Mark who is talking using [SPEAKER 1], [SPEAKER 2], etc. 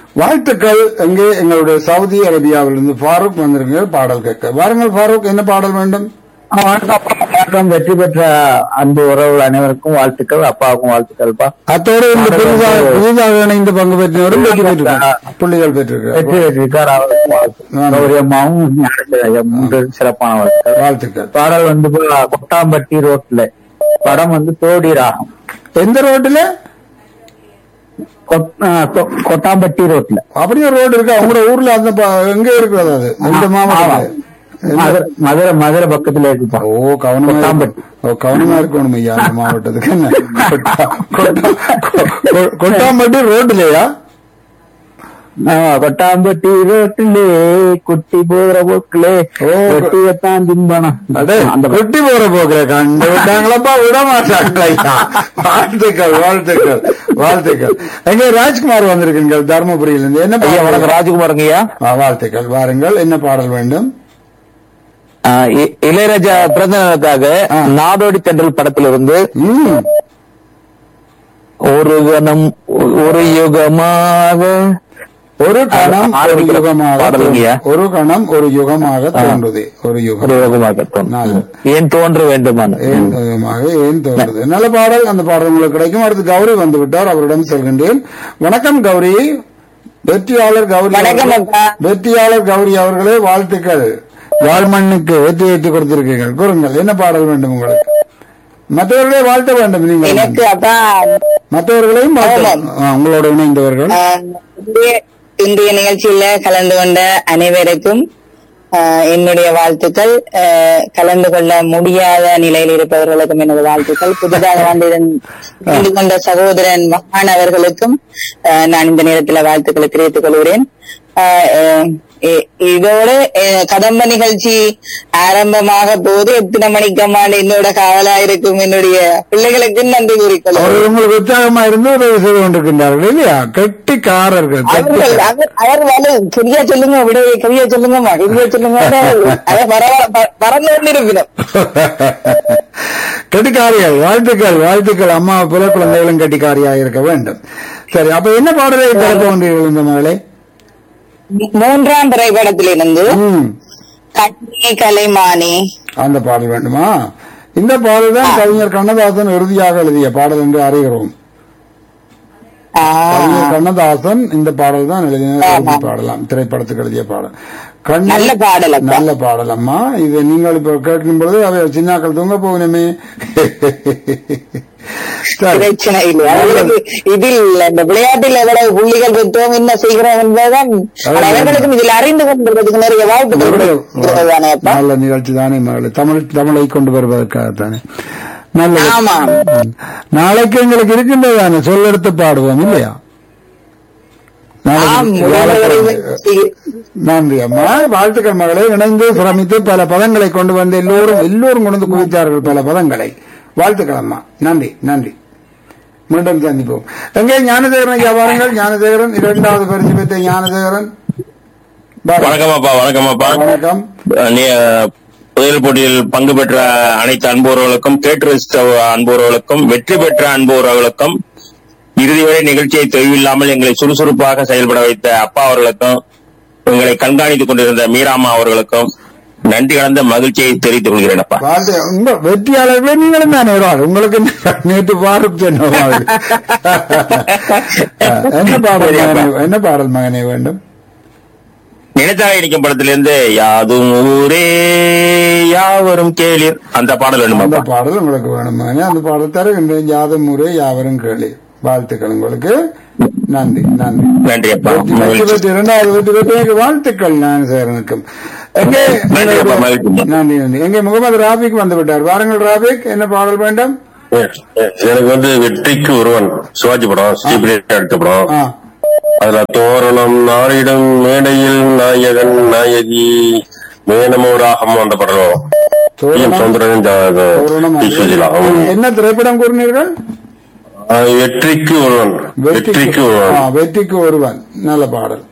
[SPEAKER 1] வாழ்த்துக்கள் எங்கே எங்களுடைய சவுதி அரேபியாவிலிருந்து ஃபாரூக் வந்திருங்க பாடல் கேட்க வாருங்கள் ஃபாரூக் என்ன பாடல் வேண்டும்
[SPEAKER 2] வணக்கம் வெற்றி பெற்ற அன்பு உறவுகள் அனைவருக்கும் வாழ்த்துக்கள் அப்பாவுக்கும் வாழ்த்துக்கள்ப்பா
[SPEAKER 1] அத்தோடு இந்த புதிதாக புதிதாக இணைந்து பங்கு பெற்றவரும் வெற்றி பெற்றிருக்கார் புள்ளிகள்
[SPEAKER 2] வெற்றி
[SPEAKER 1] பெற்றிருக்கார்
[SPEAKER 2] பெற்றிருக்கார் அவருக்கும் வாழ்த்துக்கள் கௌரி அம்மாவும் ஞானசேகர் ஐயா மூன்று சிறப்பான வாழ்த்துக்கள்
[SPEAKER 1] வாழ்த்துக்கள்
[SPEAKER 2] பாடல் வந்து பா- கொட்டாம்பட்டி ரோட்ல படம் வந்து தோடி ராகம்
[SPEAKER 1] எந்த ரோட்டுல
[SPEAKER 2] கொட்- ஆ, கொ- கொட்டாம்பட்டி ரோட்ல
[SPEAKER 1] அப்படியே ரோடு இருக்கு உங்களோட ஊர்ல அந்த ப- எங்க இருக்கிறது அது எந்த மாவட்டம்
[SPEAKER 2] மதுரை மதுரை மதுரை பக்கத்துல இருக்குப்பா
[SPEAKER 1] ஓ கவனமா
[SPEAKER 2] கொட்டாம்பட்டி.
[SPEAKER 1] இருக்கு. ஓ கவனமா இருக்கணும் ஐயா அந்த மாவட்டத்துக்கு என்ன கொட்டா- கொட்டா- கொ- கொட்டாம்பட்டி ரோட்லயா
[SPEAKER 2] ஆ, கொட்டாம்பட்டி ரோட்டிலே குட்டி போகிற போக்கிலே
[SPEAKER 1] ஓ.
[SPEAKER 2] வெட்டியத்தான் தின்பனம்
[SPEAKER 1] அடே
[SPEAKER 2] அந்த
[SPEAKER 1] கொட்டி போற போகிற கண்டு விட்டாங்களப்பா விட மாட்டாங்களா ஐயா வாழ்த்துக்கள் வாழ்த்துக்கள் வாழ்த்துக்கள் எங்க ராஜ்குமார் வந்திருக்கீங்க தருமபுரியில இருந்து என்ன
[SPEAKER 2] ஐயா
[SPEAKER 1] பாடல்?
[SPEAKER 2] வணக்கம் ராஜகுமாருங்க ஐயா
[SPEAKER 1] ஆ, வாழ்த்துக்கள் வாருங்கள் என்ன பாடல் வேண்டும்
[SPEAKER 2] ஆ, இ- இளையராஜா பிறந்தநாளுக்காக
[SPEAKER 1] ஆ.
[SPEAKER 2] நாடோடி தென்றல் படத்திலிருந்து
[SPEAKER 1] ம்
[SPEAKER 2] ஒரு கணம் ஒ- ஒரு யுகமாக
[SPEAKER 1] ஒரு கணம் ஒரு
[SPEAKER 2] ஆரம்பிக்கிற
[SPEAKER 1] யுகமாக
[SPEAKER 2] பாடலுங்கய்யா.
[SPEAKER 1] தோன்றும். ஒரு கணம் ஒரு யுகமாக தோன்றுது ஒரு
[SPEAKER 2] ஒரு
[SPEAKER 1] யுகம்
[SPEAKER 2] யுகமாக தோன்றும்.
[SPEAKER 1] நல்லது.
[SPEAKER 2] ஏன் தோன்ற வேண்டுமான
[SPEAKER 1] ஏன் யுகமாக ஏன் தோன்றுது நல்ல பாடல் அந்த பாடல் உங்களுக்கு கிடைக்கும் அடுத்து கௌரி வந்து விட்டார் அவரிடம் செல்கின்றேன் வணக்கம் கௌரி வெற்றியாளர் கௌரி
[SPEAKER 3] வணக்கம்
[SPEAKER 1] அவர்கள்-
[SPEAKER 3] அப்பா.
[SPEAKER 1] வெற்றியாளர் கௌரி அவர்களே வாழ்த்துக்கள் வாழ்மண்ணுக்கு வெற்றி ஏற்றி கொடுத்திருக்கீர்கள் கூறுங்கள் என்ன பாடல் வேண்டும் உங்களுக்கு மற்றவர்களே வாழ்த்த வேண்டும் நீங்கள்
[SPEAKER 3] எனக்கு அப்பா
[SPEAKER 1] மற்றவர்களையும் வாழ்த்த
[SPEAKER 3] ஆமாம்.
[SPEAKER 1] ஆ, உங்களோட இணைந்தவர்கள்
[SPEAKER 3] ஆஹ், இன்றைய- இன்றைய நிகழ்ச்சியில கலந்து கொண்ட அனைவருக்கும் ஆஹ், என்னுடைய வாழ்த்துக்கள் ஆஹ், கலந்து கொள்ள முடியாத நிலையில் இருப்பவர்களுக்கும் எனது வாழ்த்துக்கள் புதிதாக வந்து கொண்ட சகோதரன் மகான் அவர்களுக்கும் ஆஹ், நான் இந்த நேரத்தில் வாழ்த்துக்களை தெரிவித்துக் கொள்கிறேன் ஆஹ், ஆஹ், இ- இதோடு ஆஹ், கதம்ப நிகழ்ச்சி ஆரம்பமாக போது எத்தனை மணிக்கம்மாண்டு என்னோட காவலா இருக்கும் என்னுடைய பிள்ளைகளுக்கு நன்றி கூறிக்கொள்கிறேன்
[SPEAKER 1] அவர்கள் உங்களுக்கு உற்சாகமா இருந்து உதவி செய்து கொண்டிருக்கின்றார்கள் இல்லையா கெட்டிக்காரர்கள்
[SPEAKER 3] அவர்கள்
[SPEAKER 1] கெட்டிக்காரர்கள்.
[SPEAKER 3] அவர் அவர் வந்து சரியா சொல்லுங்க விட சரியா சொல்லுங்கம்மா சரியா சொல்லுங்க அதை பறந்து கொண்டிருக்கணும்
[SPEAKER 1] கெட்டிக்காரிகள் வாழ்த்துக்கள் வாழ்த்துக்கள் அம்மா புல குழந்தைகளும் கெட்டிக்காரியாக இருக்க வேண்டும் சரி அப்ப என்ன பாடலை திறக்க வேண்டீர்கள் இந்த மகளே
[SPEAKER 3] மூன்றாம் திரைப்படத்திலிருந்து
[SPEAKER 1] ம்,
[SPEAKER 3] கண்ணே கலைமானே
[SPEAKER 1] அந்த பாடல் வேண்டுமா இந்த பாடல் தான் கவிஞர் கண்ணதாசன் இறுதியாக எழுதிய பாடல் என்று அறிகிறோம்
[SPEAKER 3] ஆ,
[SPEAKER 1] கவிஞர் கண்ணதாசன் இந்த பாடல் தான் எழுதின இறுதி பாடலாம் திரைப்படத்துக்கு எழுதிய பாடல் கண்ணே-
[SPEAKER 3] நல்ல பாடல் அப்பா.
[SPEAKER 1] நல்ல பாடல் அம்மா இது நீங்கள் இப்ப கேட்கும் பொழுது அவை சின்னாக்கள் தூங்க போகணுமே சரி
[SPEAKER 3] பிரச்சனை இல்லை அவர்களுக்கு இதில் இந்த விளையாட்டில் எவ்வளவு புள்ளிகள் பெற்றோம் என்ன செய்கிறோம் என்பதுதான் ஆனா அவர்களுக்கும் இதில் அறிந்து கொண்டிருக்கிறதுக்கு நிறைய வாய்ப்புகள் இருக்கிறதுதானே அப்பா
[SPEAKER 1] நல்ல நிகழ்ச்சி தானே மகளே தமிழ் தமிழை கொண்டு வருவதற்காகத்தானே நல்லது
[SPEAKER 3] ஆமா
[SPEAKER 1] ம். நாளைக்கு எங்களுக்கு இருக்கின்றதானே சொல்லெடுத்து பாடுவோம் இல்லையா
[SPEAKER 3] ஆம்
[SPEAKER 1] நாளைக்கு வியாழக்கிழமை.
[SPEAKER 3] முதல்வரை
[SPEAKER 1] நன்றி அம்மா வாழ்த்துக்கள் மகளே இணைந்து சிரமித்து பல பதங்களை கொண்டு வந்து எல்லோரும் எல்லோரும் கொண்டு வந்து குவித்தார்கள் பல பதங்களை வாழ்த்துக்கள் அம்மா நன்றி நன்றி மீண்டும் சந்திப்போம் எங்கே ஞானசேகரன் ஐயா வாருங்கள் ஞானசேகரன் இரண்டாவது பரிசு பெற்ற ஞானசேகரன் வாருங்கள்.
[SPEAKER 4] வணக்கமாப்பா வணக்கமாப்பா
[SPEAKER 1] வணக்கம்
[SPEAKER 4] நீ புயல் போட்டியில் பங்கு பெற்ற அனைத்து அன்புறவர்களுக்கும் கேட்டு ரசித்த அன்புறவர்களுக்கும் வெற்றி பெற்ற அன்புறவர்களுக்கும் இறுதி வரை நிகழ்ச்சியை தொய்வில்லாமல் எங்களை சுறுசுறுப்பாக செயல்பட வைத்த அப்பா அவர்களுக்கும் எங்களை கண்காணித்துக் கொண்டிருந்த மீராமா அவர்களுக்கும் நன்றி கலந்த மகிழ்ச்சியை தெரிவித்துக் கொள்கிறேன் அப்பா
[SPEAKER 1] வாழ்த்து உங்க வெற்றியாளர்களே நீங்களும் தானே ஒரு ஆள் உங்களுக்கு என்ன நேற்று பாருக் சொன்ன மாதிரி. என்ன பாடல் மகனே என்ன பாடல் மகனே வேண்டும்
[SPEAKER 4] நினைத்தாக இணைக்கும் படத்திலிருந்து யாதும் ஊரே யாவரும் கேளீர் அந்த பாடல்
[SPEAKER 1] அந்த
[SPEAKER 4] வேணுமாப்பா
[SPEAKER 1] பாடல் உங்களுக்கு வேணும் மகனே அந்த பாடல் தருகின்றேன் யாதும் முறை யாவரும் கேளு வாழ்த்துக்கள் உங்களுக்கு நன்றி நன்றி
[SPEAKER 4] நன்றி அப்பா
[SPEAKER 1] வெற்றி
[SPEAKER 4] மகிழ்ச்சி
[SPEAKER 1] பெற்று இரண்டாவது வெற்றி பெற்று எனக்கு வாழ்த்துக்கள் நான் சேரனுக்கும் எங்கே
[SPEAKER 4] நன்றி அப்பா, மகிழ்ச்சி.
[SPEAKER 1] நன்றி நன்றி எங்கே முகமது ராபிக் வந்து விட்டார் வாருங்கள் ராபிக் என்ன பாடல் வேண்டும்
[SPEAKER 5] எனக்கு வந்து வெற்றிக்கு ஒருவன் சிவாஜி படம் ஸ்ரீபிரியா எடுத்த படம்
[SPEAKER 1] ஆ
[SPEAKER 5] அதுல தோரணம் நாளிடம் மேடையில் நாயகன் நாயகி மேனமோ ராகம் அந்த படம் வரும்
[SPEAKER 1] தோரணம்.
[SPEAKER 5] சௌந்தரன்
[SPEAKER 1] தோரணம்
[SPEAKER 5] டி. சுஜிலா அவங்க.
[SPEAKER 1] என்ன திரைப்படம் கூறினீர்கள்
[SPEAKER 5] ஆ, வெற்றிக்கு ஒருவன் வெற்றிக்கு
[SPEAKER 1] ஆ,
[SPEAKER 5] ஒருவன்
[SPEAKER 1] வெற்றிக்கு ஒருவன் நல்ல பாடல்